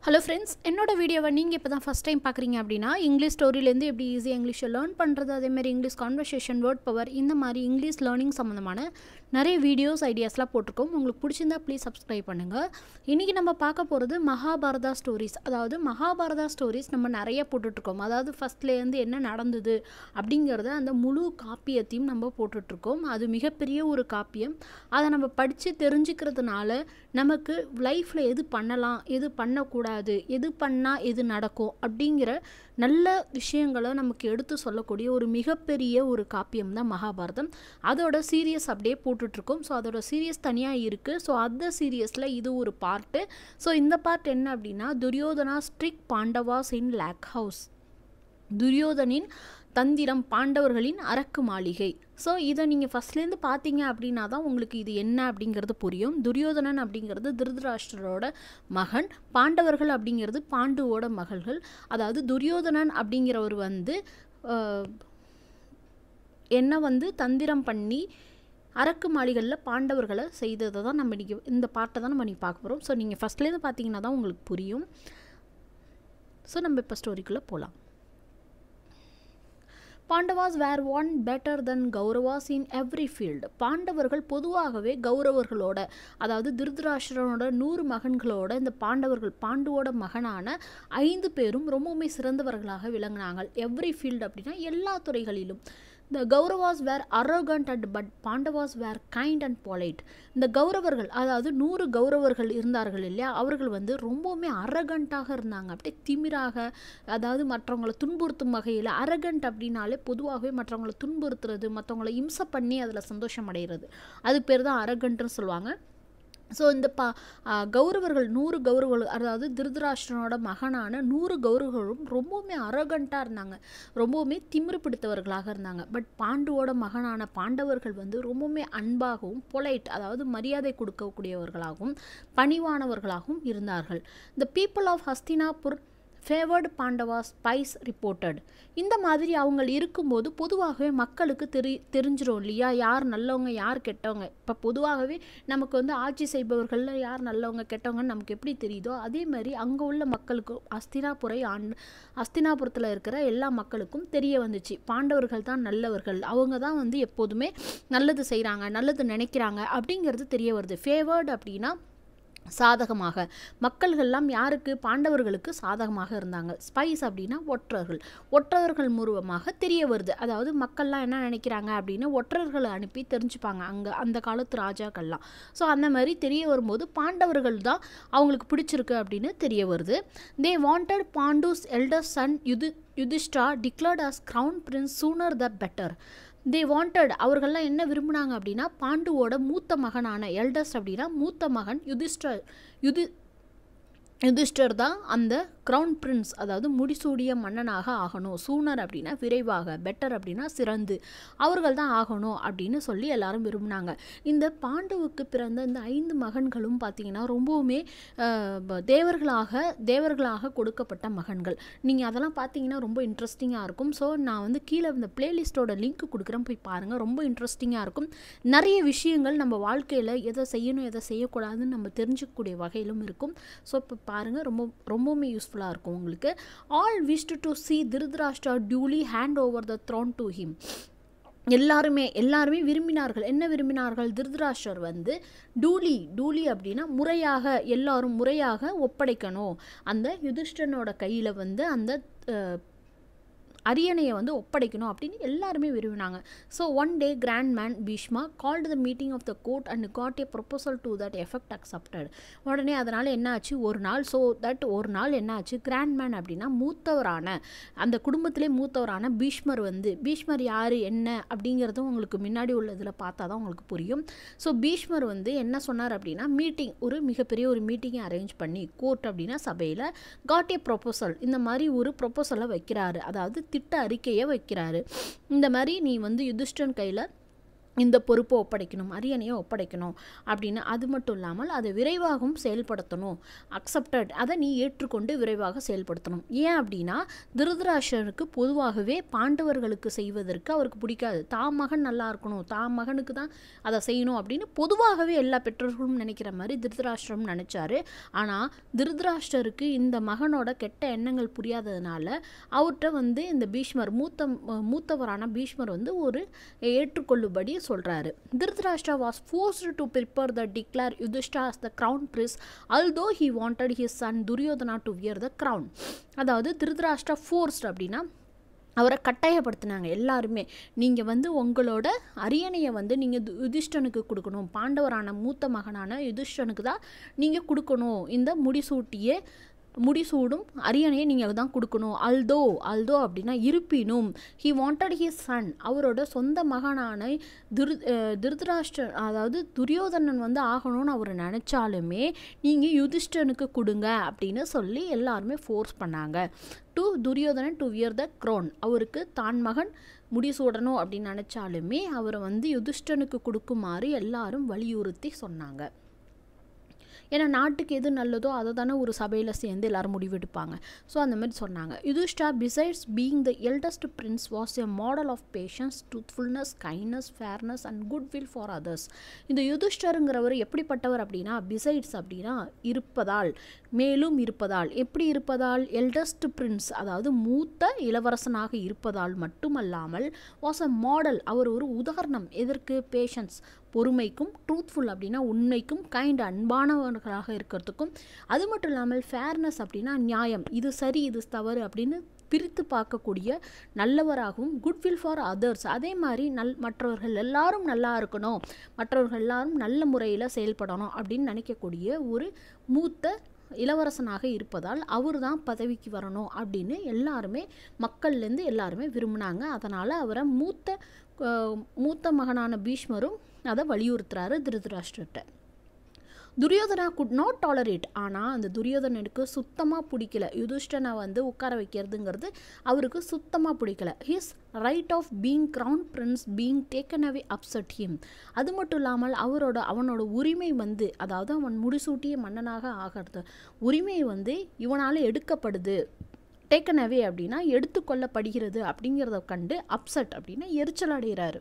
hello friends என்னோட வீடியோவை நீங்கள் இப்போ தான் ஃபஸ்ட் டைம் பார்க்குறீங்க அப்படின்னா இங்கிலீஷ் ஸ்டோரியிலேருந்து எப்படி ஈஸியாக இங்கிலீஷை லேர்ன் பண்ணுறது அதேமாதிரி இங்கிலீஷ் கான்வர்சேஷன் வேர்ட் பவர் இந்த மாதிரி இங்கிலீஷ் லேர்னிங் சம்மந்தமான நிறைய வீடியோஸ் ஐடியாஸ்லாம் போட்டிருக்கோம் உங்களுக்கு பிடிச்சிருந்தா ப்ளீஸ் சப்ஸ்கிரைப் பண்ணுங்கள் இன்றைக்கி நம்ம பார்க்க போகிறது மகாபாரதா ஸ்டோரிஸ் அதாவது மகாபாரதா ஸ்டோரிஸ் நம்ம நிறைய போட்டுட்ருக்கோம் அதாவது ஃபஸ்ட்லேருந்து என்ன நடந்தது அப்படிங்கிறத அந்த முழு காப்பியத்தையும் நம்ம போட்டுட்ருக்கோம் அது மிகப்பெரிய ஒரு காப்பியம் அதை நம்ம படித்து தெரிஞ்சுக்கிறதுனால நமக்கு லைஃப்பில் எது பண்ணலாம் எது பண்ணக்கூடாது எது பண்ணால் எது நடக்கும் அப்படிங்கிற நல்ல விஷயங்களை நமக்கு எடுத்து சொல்லக்கூடிய ஒரு மிகப்பெரிய ஒரு காப்பியம் தான் மகாபாரதம் அதோட சீரியஸ் அப்படியே போட்டுட்ருக்கோம் ஸோ அதோட சீரியஸ் தனியாக இருக்குது ஸோ அந்த சீரியஸில் இது ஒரு பார்ட்டு ஸோ இந்த பார்ட் என்ன அப்படின்னா Duryodhana trick Pandavas in lake house துரியோதனின் தந்திரம் பாண்டவர்களின் அரக்கு மாளிகை ஸோ இதை நீங்கள் ஃபஸ்ட்லேருந்து பார்த்தீங்க அப்படின்னா தான் உங்களுக்கு இது என்ன அப்படிங்கிறது புரியும் துரியோதனன் அப்படிங்கிறது திருதராஷ்டரோட மகன் பாண்டவர்கள் அப்படிங்கிறது பாண்டுவோட மகள்கள் அதாவது துரியோதனன் அப்படிங்கிறவர் வந்து என்ன வந்து தந்திரம் பண்ணி அரக்கு மாளிகளில் பாண்டவர்களை செய்ததை தான் நம்ம இன்றைக்கி இந்த பாட்டை தான் நம்ம இன்றைக்கி பார்க்க போகிறோம் ஸோ நீங்கள் ஃபஸ்ட்லேருந்து பார்த்தீங்கன்னா தான் உங்களுக்கு புரியும் ஸோ நம்ம இப்போ ஸ்டோரிக்குள்ளே போகலாம் Pandavas were one better then Kauravas in every field பாண்டவர்கள் பொதுவாகவே கௌரவர்களோட அதாவது திருதராஷ்டிரனோட நூறு மகன்களோட இந்த பாண்டவர்கள் பாண்டுவோட மகனான ஐந்து பேரும் ரொம்பவுமே சிறந்தவர்களாக விளங்கினாங்க எவ்ரி ஃபீல்டு அப்படின்னா எல்லா துறைகளிலும் the Kauravas were arrogant and but Pandavas were kind and polite இந்த கௌரவர்கள் அதாவது நூறு கௌரவர்கள் இருந்தார்கள் இல்லையா அவர்கள் வந்து ரொம்பவுமே அரகண்ட்டாக இருந்தாங்க அப்படியே திமிராக அதாவது மற்றவங்களை துன்புறுத்தும் வகையில் அரகண்ட் அப்படின்னாலே பொதுவாகவே மற்றவங்களை துன்புறுத்துறது மற்றவங்களை இம்சை பண்ணி அதில் சந்தோஷம் அடைகிறது அதுக்கு பேர் தான் அரகண்ட்டுன்னு சொல்லுவாங்க ஸோ இந்த பா கௌரவர்கள் நூறு கௌரவர்கள் அதாவது திருதராஷ்டிரனோட மகனான நூறு கௌரவர்களும் ரொம்பவுமே அரகண்ட்டாக இருந்தாங்க ரொம்பவுமே திமிரு பிடித்தவர்களாக இருந்தாங்க பட் பாண்டுவோட மகனான பாண்டவர்கள் வந்து ரொம்பவுமே அன்பாகவும் பொலைட் அதாவது மரியாதை கொடுக்கக்கூடியவர்களாகவும் பணிவானவர்களாகவும் இருந்தார்கள் the people of Hastinapur favoured Pandava spies reported இந்த மாதிரி அவங்க இருக்கும்போது பொதுவாகவே மக்களுக்கு தெரி தெரிஞ்சிடும் இல்லையா யார் நல்லவங்க யார் கெட்டவங்க இப்போ பொதுவாகவே நமக்கு வந்து ஆட்சி செய்பவர்களில் யார் நல்லவங்க கெட்டவங்கன்னு நமக்கு எப்படி தெரியுதோ அதே மாதிரி அங்கே உள்ள மக்களுக்கும் அஸ்தினாபுரை ஆண் அஸ்தினாபுரத்தில் இருக்கிற எல்லா மக்களுக்கும் தெரிய வந்துச்சு பாண்டவர்கள் தான் நல்லவர்கள் அவங்க தான் வந்து எப்போதுமே நல்லது செய்கிறாங்க நல்லது நினைக்கிறாங்க அப்படிங்கிறது தெரிய வருது ஃபேவர்டு அப்படின்னா சாதகமாக மக்கள்கள்லாம் யாருக்கு பாண்டவர்களுக்கு சாதகமாக இருந்தாங்க ஸ்பைஸ் அப்படின்னா ஒற்றர்கள் ஒற்றர்கள் மூலமாக தெரிய வருது அதாவது மக்கள்லாம் என்ன நினைக்கிறாங்க அப்படின்னு ஒற்றர்களை அனுப்பி தெரிஞ்சுப்பாங்க அங்கே அந்த காலத்து ராஜாக்கள்லாம் ஸோ அந்த மாதிரி தெரிய வரும்போது பாண்டவர்கள் தான் அவங்களுக்கு பிடிச்சிருக்கு அப்படின்னு தெரிய வருது they wanted Pandu's elder son யுது Yudhishthira declared as crown prince sooner the better they wanted அவர்கள்லாம் என்ன விரும்பினாங்க அப்படின்னா பாண்டுவோட மூத்த மகனான எல்டஸ்ட் அப்படின்னா மூத்த மகன் யுதிஷ்டர் யுதி யுதிஷ்டர் தான் அந்த க்ரௌன் பிரின்ஸ் அதாவது முடிசூடிய மன்னனாக ஆகணும் சூனர் அப்படின்னா விரைவாக பெட்டர் அப்படின்னா சிறந்து அவர்கள் தான் ஆகணும் அப்படின்னு சொல்லி எல்லாரும் விரும்பினாங்க இந்த பாண்டுவுக்கு பிறந்த இந்த ஐந்து மகன்களும் பார்த்தீங்கன்னா ரொம்பவுமே தேவர்களாக தேவர்களாக கொடுக்கப்பட்ட மகன்கள் நீங்கள் அதெல்லாம் பார்த்தீங்கன்னா ரொம்ப இன்ட்ரெஸ்டிங்காக இருக்கும் ஸோ நான் வந்து கீழே இந்த பிளேலிஸ்ட்டோட லிங்க் கொடுக்குறேன் போய் பாருங்கள் ரொம்ப இன்ட்ரெஸ்டிங்காக இருக்கும் நிறைய விஷயங்கள் நம்ம வாழ்க்கையில் எதை செய்யணும் எதை செய்யக்கூடாதுன்னு நம்ம தெரிஞ்சுக்கக்கூடிய வகையிலும் இருக்கும் ஸோ இப்போ பாருங்கள் ரொம்ப ரொம்பவுமே யூஸ்ஃபுல்லாக இருக்கும் உங்களுக்கு all wished to see Dhritarashtra duly hand over the throne to him எல்லாருமே எல்லாருமே விரும்பினார்கள் என்ன விரும்பினார்கள் திருதராஷ்டர் வந்து டூலி டூலி அப்படின்னா முறையாக எல்லாரும் முறையாக ஒப்படைக்கணும் அந்த யுதிஷ்டனோட கையில் வந்து அந்த அரியணையை வந்து ஒப்படைக்கணும் அப்படின்னு எல்லாருமே விரும்பினாங்க so one day grand man Bhishma called the meeting of the court and got a proposal to that effect accepted உடனே அதனால் என்ன ஆச்சு ஒரு நாள் ஸோ தட் ஒரு நாள் என்ன ஆச்சு கிராண்ட் மேன் அப்படின்னா மூத்தவரான அந்த குடும்பத்திலே மூத்தவரான பீஷ்மர் வந்து பீஷ்மர் யார் என்ன அப்படிங்கிறதும் உங்களுக்கு முன்னாடி உள்ளதில் பார்த்தா தான் உங்களுக்கு புரியும் ஸோ பீஷ்மர் வந்து என்ன சொன்னார் அப்படின்னா மீட்டிங் ஒரு மிகப்பெரிய ஒரு மீட்டிங்கை அரேஞ்ச் பண்ணி கோர்ட் அப்படின்னா சபையில் காட் ஏ ப்ரொப்போசல் இந்த மாதிரி ஒரு ப்ரொப்போசலை வைக்கிறாரு அதாவது திட்ட அறிக்கையை வைக்கிறாரு இந்த மாதிரி நீ வந்து யுதிஷ்டன் கையில் இந்த பொறுப்பை ஒப்படைக்கணும் அரியணையை ஒப்படைக்கணும் அப்படின்னு அது மட்டும் இல்லாமல் அதை விரைவாகவும் செயல்படுத்தணும் அக்செப்டட் அதை நீ ஏற்றுக்கொண்டு விரைவாக செயல்படுத்தணும் ஏன் அப்படின்னா திருதராஷருக்கு பொதுவாகவே பாண்டவர்களுக்கு செய்வதற்கு அவருக்கு பிடிக்காது தாம் மகன் நல்லா இருக்கணும் தாம் மகனுக்கு தான் அதை செய்யணும் அப்படின்னு பொதுவாகவே எல்லா பெற்றோர்களும் நினைக்கிற மாதிரி திருதராஷ்டிரம் நினச்சாரு ஆனால் திருதராஷ்டருக்கு இந்த மகனோட கெட்ட எண்ணங்கள் புரியாததுனால அவர்கிட்ட வந்து இந்த பீஷ்மர் மூத்த மூத்தவரான பீஷ்மர் வந்து ஒரு ஏற்றுக்கொள்ளுபடி சொல்கிறாரு Dhritarashtra was forced to prepare the declare Yudhishthira as the crown prince although he wanted his son Duryodhana to wear the crown அதாவது திருதராஷ்டிரா ஃபோர்ஸ்ட் அப்படின்னா அவரை கட்டாயப்படுத்தினாங்க எல்லாருமே நீங்கள் வந்து உங்களோட அரியணையை வந்து நீங்கள் யுதிஷ்டனுக்கு கொடுக்கணும் பாண்டவரான மூத்த மகனான யுதிஷ்டனுக்கு தான் நீங்கள் கொடுக்கணும் இந்த முடிசூட்டியே முடிசூடும் அரியணையை நீங்கள் தான் கொடுக்கணும் அல்தோ அல்தோ அப்படின்னா இருப்பினும் ஹி வாண்டட் ஹிஸ் சன் அவரோட சொந்த மகனான திரு அஹ் திருதராஷ்டிர அதாவது துரியோதனன் வந்து ஆகணும்னு அவர் நினச்சாலுமே நீங்கள் யுதிஷ்டனுக்கு கொடுங்க அப்படின்னு சொல்லி எல்லாருமே ஃபோர்ஸ் பண்ணாங்க to Duryodhanan to wear the crown அவருக்கு தான் மகன் முடிசூடணும் அப்படின்னு நினச்சாலுமே அவரை வந்து யுதிஷ்டனுக்கு கொடுக்குமாறு எல்லாரும் வலியுறுத்தி சொன்னாங்க ஏன்னா நாட்டுக்கு எது நல்லதோ அதை தானே ஒரு சபையில் சேர்ந்து எல்லாரும் முடிவெடுப்பாங்க ஸோ அந்த மாதிரி சொன்னாங்க Yudhishthira besides being the eldest prince was a model of patience truthfulness kindness fairness and good will for others இந்த யுதிஷ்டருங்கிறவர் எப்படிப்பட்டவர் அப்படின்னா பிசைட்ஸ் அப்படின்னா இருப்பதால் மேலும் இருப்பதால் எப்படி இருப்பதால் எல்டஸ்ட் பிரின்ஸ் அதாவது மூத்த இளவரசனாக இருப்பதால் மட்டுமல்லாமல் வாஸ் அ மாடல் அவர் ஒரு உதாரணம் எதற்கு பேஷன்ஸ் பொறுமைக்கும் ட்ரூத்ஃபுல் அப்படின்னா உண்மைக்கும் கைண்ட் அன்பானவர்களாக இருக்கிறதுக்கும் அது மட்டும் இல்லாமல் ஃபேர்னஸ் அப்படின்னா நியாயம் இது சரி இது தவறு அப்படின்னு பிரித்து பார்க்கக்கூடிய நல்லவராகவும் குட்வில் ஃபார் அதர்ஸ் அதே மாதிரி நல் மற்றவர்கள் எல்லாரும் நல்லா இருக்கணும் மற்றவர்கள் எல்லாரும் நல்ல முறையில் செயல்படணும் அப்படின்னு நினைக்கக்கூடிய ஒரு மூத்த இளவரசனாக இருப்பதால் அவர் தான் பதவிக்கு வரணும் அப்படின்னு எல்லாருமே மக்கள்லேருந்து எல்லாருமே விரும்பினாங்க அதனால் அவரை மூத்த அஹ், மூத்த மகனான பீஷ்மரும் அதை வலியுறுத்துறாரு திருதராஷ்டிரட்ட துரியோதனா குட் நாட் டாலரேட் ஆனால் அந்த துரியோதனனுக்கு சுத்தமாக பிடிக்கல யுதிஷ்டனை வந்து உட்கார வைக்கிறதுங்கிறது அவருக்கு சுத்தமாக பிடிக்கல his right of being crown prince being taken away upset him அது மட்டும் இல்லாமல் அவரோட அவனோட உரிமை வந்து அதாவது அவன் முடிசூட்டிய மன்னனாக ஆகிறது உரிமை வந்து இவனால் எடுக்கப்படுது டேக்கன் அவே அப்படின்னா எடுத்துக்கொள்ளப்படுகிறது அப்படிங்கிறத கண்டு அப்செட் அப்படின்னா எரிச்சல் அடைகிறாரு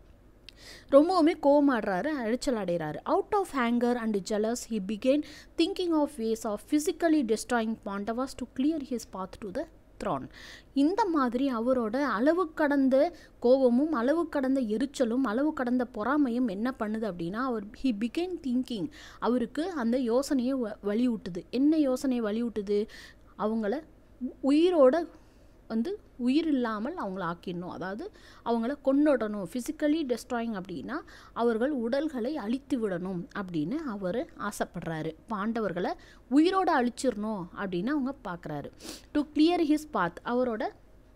ரொம்பவுமே கோவமாடுறாரு அழிச்சல் அடைகிறாரு out of anger and jealous he began thinking of ways of physically destroying Pandavas to clear his path to the throne இந்த மாதிரி அவரோட அளவு கடந்த கோபமும் அளவு கடந்த எரிச்சலும் அளவு கடந்த பொறாமையும் என்ன பண்ணுது அப்படின்னா அவர் ஹி பிகேன் திங்கிங் அவருக்கு அந்த யோசனையை வ- வலியூட்டுது என்ன யோசனையை வலியூட்டுது அவங்கள உயிரோட வந்து உயிர் இல்லாமல் அவங்கள ஆக்கிடணும் அதாவது அவங்கள கொன்னுடணும் ஃபிசிக்கலி டெஸ்ட்ராயிங் அப்படின்னா அவர்கள் உடல்களை அழித்து விடணும் அப்படின்னு அவர் ஆசைப்படுறாரு பாண்டவர்களை உயிரோட அழிச்சிடணும் அப்படின்னு அவங்க பார்க்குறாரு டு கிளியர் ஹிஸ் பாத் அவரோட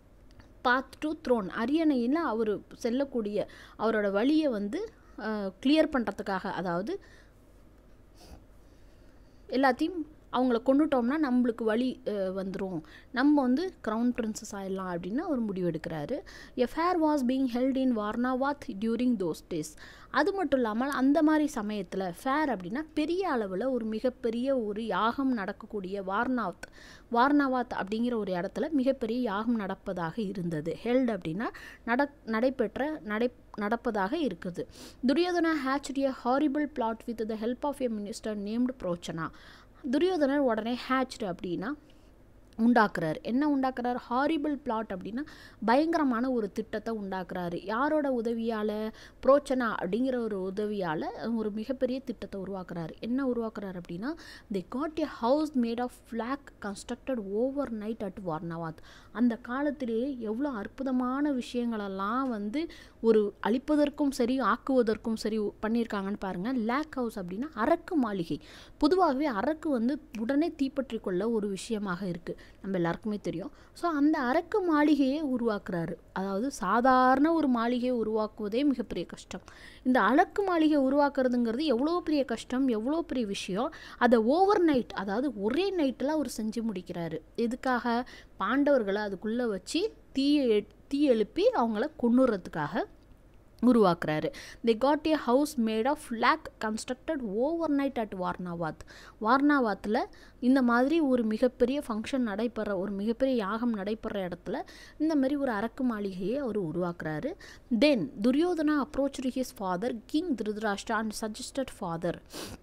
பாத் டு த்ரோன் அரியணையில் அவர் செல்லக்கூடிய அவரோட வழியை வந்து கிளியர் பண்ணுறதுக்காக அதாவது எல்லாத்தையும் அவங்கள கொண்டுட்டோம்னா நம்மளுக்கு வழி வந்துடும் நம்ம வந்து க்ரௌன் பிரின்சஸ் ஆயிடலாம் அப்படின்னு அவர் முடிவெடுக்கிறாரு a fair was being held in Varnavat during those days அது மட்டும் இல்லாமல் அந்த மாதிரி சமயத்தில் ஃபேர் அப்படின்னா பெரிய அளவில் ஒரு மிகப்பெரிய ஒரு யாகம் நடக்கக்கூடிய வார்னாத் வார்னாவாத் அப்படிங்கிற ஒரு இடத்துல மிகப்பெரிய யாகம் நடப்பதாக இருந்தது ஹெல்ட் அப்படின்னா நட நடைபெற்ற நடை நடப்பதாக இருக்குது Duryodhana hatched a horrible plot with the help of a minister named Purochana Duryodhanar உடனே ஹேச்டு அப்படின்னா உண்டாக்குறாரு என்ன உண்டாக்குறாரு ஹாரிபிள் பிளாட் அப்படின்னா பயங்கரமான ஒரு திட்டத்தை உண்டாக்குறாரு யாரோட உதவியால் புரோச்சனா அப்படிங்கிற ஒரு உதவியால் ஒரு மிகப்பெரிய திட்டத்தை உருவாக்குறாரு என்ன உருவாக்குறாரு அப்படின்னா the got a house made of flak constructed over night at Varnavat அந்த காலத்திலேயே எவ்வளோ அற்புதமான விஷயங்களெல்லாம் வந்து ஒரு அழிப்பதற்கும் சரி ஆக்குவதற்கும் சரி பண்ணியிருக்காங்கன்னு பாருங்கள் லேக் ஹவுஸ் அப்படின்னா அரக்கு மாளிகை பொதுவாகவே அரக்கு வந்து உடனே தீப்பற்றி கொள்ள ஒரு விஷயமாக இருக்குது நம்ம எல்லாருக்குமே தெரியும் ஸோ அந்த அரக்கு மாளிகையை உருவாக்குறாரு அதாவது சாதாரண ஒரு மாளிகையை உருவாக்குவதே மிகப்பெரிய கஷ்டம் இந்த அழக்கு மாளிகை உருவாக்குறதுங்கிறது எவ்வளோ பெரிய கஷ்டம் எவ்வளோ பெரிய விஷயம் அதை ஓவர் நைட் அதாவது ஒரே நைட்டில் அவர் செஞ்சு முடிக்கிறாரு எதுக்காக பாண்டவர்களை அதுக்குள்ளே வச்சு தீயை தீ எழுப்பி அவங்கள கொன்னுறதுக்காக உருவாக்குறாரு the got a house made of lake constructed over night at Varnavat வார்னாவாத்தில் இந்த மாதிரி ஒரு மிகப்பெரிய ஃபங்க்ஷன் நடைபெற ஒரு மிகப்பெரிய யாகம் நடைபெற இடத்துல இந்த மாதிரி ஒரு அரக்கு மாளிகையை அவர் உருவாக்குறாரு then Duryodhana approach his father king Dhritarashtra and suggested father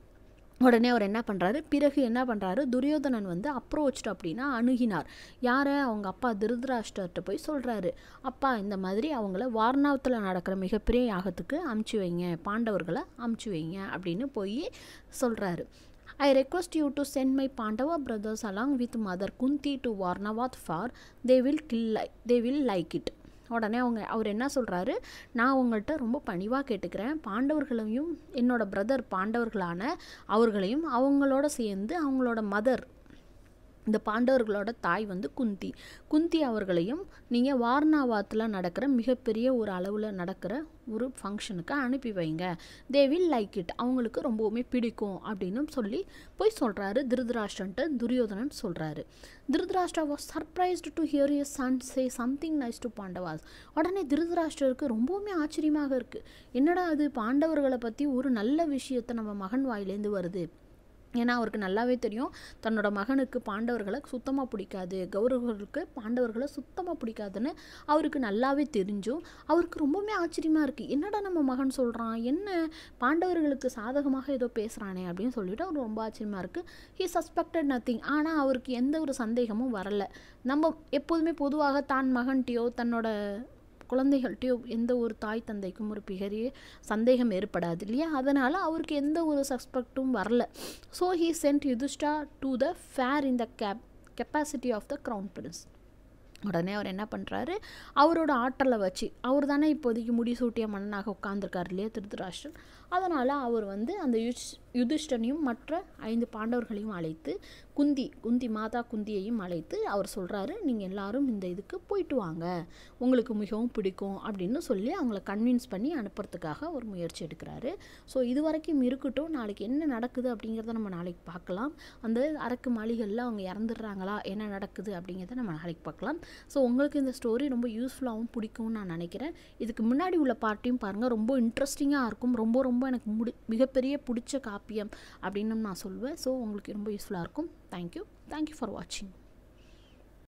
உடனே அவர் என்ன பண்ணுறாரு பிறகு என்ன பண்ணுறாரு துரியோதனன் வந்து அப்ரோச்டு அப்படின்னா அணுகினார் யாரை அவங்க அப்பா திருதராஷ்டர்கிட்ட போய் சொல்கிறாரு அப்பா இந்த மாதிரி அவங்கள வாரணாவத்தில் நடக்கிற மிகப்பெரிய யாகத்துக்கு அமுச்சு வைங்க பாண்டவர்களை அமுச்சு வைங்க அப்படின்னு போய் சொல்கிறாரு I request you to send my Pandava brothers along with mother Kunti to Varnavat for they will kill lie they will like it உடனே அவங்க அவர் என்ன சொல்கிறாரு நான் உங்கள்கிட்ட ரொம்ப பணிவாக கேட்டுக்கிறேன் பாண்டவர்களையும் என்னோட பிரதர் பாண்டவர்களான அவர்களையும் அவங்களோட சேர்ந்து அவங்களோட மதர் இந்த பாண்டவர்களோட தாய் வந்து குந்தி குந்தி அவர்களையும் நீங்கள் வாரணாவாத்தில் நடக்கிற மிகப்பெரிய ஒரு அளவில் நடக்கிற ஒரு ஃபங்க்ஷனுக்கு அனுப்பி வைங்க தே வில் லைக் இட் அவங்களுக்கு ரொம்பவுமே பிடிக்கும் அப்படின்னு சொல்லி போய் சொல்கிறாரு திருதராஷ்டன்ட்டு துரியோதனன் சொல்கிறாரு Dhritarashtra was surprised to hear your son say something nice to Pandavas உடனே திருதராஷ்டருக்கு ரொம்பவுமே ஆச்சரியமாக இருக்குது என்னடா அது பாண்டவர்களை பற்றி ஒரு நல்ல விஷயத்தை நம்ம மகன் வாயிலேருந்து வருது ஏன்னா அவருக்கு நல்லாவே தெரியும் தன்னோட மகனுக்கு பாண்டவர்களை சுத்தமாக பிடிக்காது கௌரவர்களுக்கு பாண்டவர்களை சுத்தமாக பிடிக்காதுன்னு அவருக்கு நல்லாவே தெரிஞ்சும் அவருக்கு ரொம்பவுமே ஆச்சரியமாக இருக்குது என்னடா நம்ம மகன் சொல்கிறான் என்ன பாண்டவர்களுக்கு சாதகமாக ஏதோ பேசுகிறானே அப்படின்னு சொல்லிட்டு அவர் ரொம்ப ஆச்சரியமாக இருக்குது ஹி சஸ்பெக்டட் நத்திங் ஆனால் அவருக்கு எந்த ஒரு சந்தேகமும் வரலை நம்ம எப்போதுமே பொதுவாக தான் மகன்கிட்டயோ தன்னோட குழந்தைகள்கிட்டயோ எந்த ஒரு தாய் தந்தைக்கும் ஒரு பெரிய சந்தேகம் ஏற்படாது இல்லையா அதனால் அவருக்கு எந்த ஒரு சஸ்பெக்டும் வரல so he sent Yudhishthira to the fair in the cap capacity of the crown prince உடனே அவர் என்ன பண்ணுறாரு அவரோட ஆற்றலை வச்சு அவர் தானே இப்போதைக்கு முடிசூட்டிய மன்னனாக உட்காந்துருக்காரு இல்லையா திருதராஷ்டிரன் அதனால் அவர் வந்து அந்த யுஷ் யுதிஷ்டனையும் மற்ற ஐந்து பாண்டவர்களையும் அழைத்து குந்தி குந்தி மாதா குந்தியையும் அழைத்து அவர் சொல்கிறாரு நீங்கள் எல்லாரும் இந்த இதுக்கு போயிட்டு வாங்க உங்களுக்கு மிகவும் பிடிக்கும் அப்படின்னு சொல்லி அவங்கள கன்வின்ஸ் பண்ணி அனுப்புறதுக்காக ஒரு முயற்சி எடுக்கிறாரு ஸோ இது வரைக்கும் இருக்கட்டும் நாளைக்கு என்ன நடக்குது அப்படிங்கிறத நம்ம நாளைக்கு பார்க்கலாம் அந்த அரக்கு மாளிகளில் அவங்க இறந்துடுறாங்களா என்ன நடக்குது அப்படிங்கிறத நம்ம நாளைக்கு பார்க்கலாம் ஸோ உங்களுக்கு இந்த ஸ்டோரி ரொம்ப யூஸ்ஃபுல்லாகவும் பிடிக்கும்னு நான் நினைக்கிறேன் இதுக்கு முன்னாடி உள்ள பார்ட்டியும் பாருங்கள் ரொம்ப இன்ட்ரெஸ்டிங்காக இருக்கும் ரொம்ப ரொம்ப எனக்கு முடி மிகப்பெரிய பிடிச்ச காப்பியம் அப்படின்னு நான் சொல்வேன் ஸோ உங்களுக்கு ரொம்ப யூஸ்ஃபுல்லாக இருக்கும் தேங்க்யூ தேங்க்யூ ஃபார் வாட்சிங்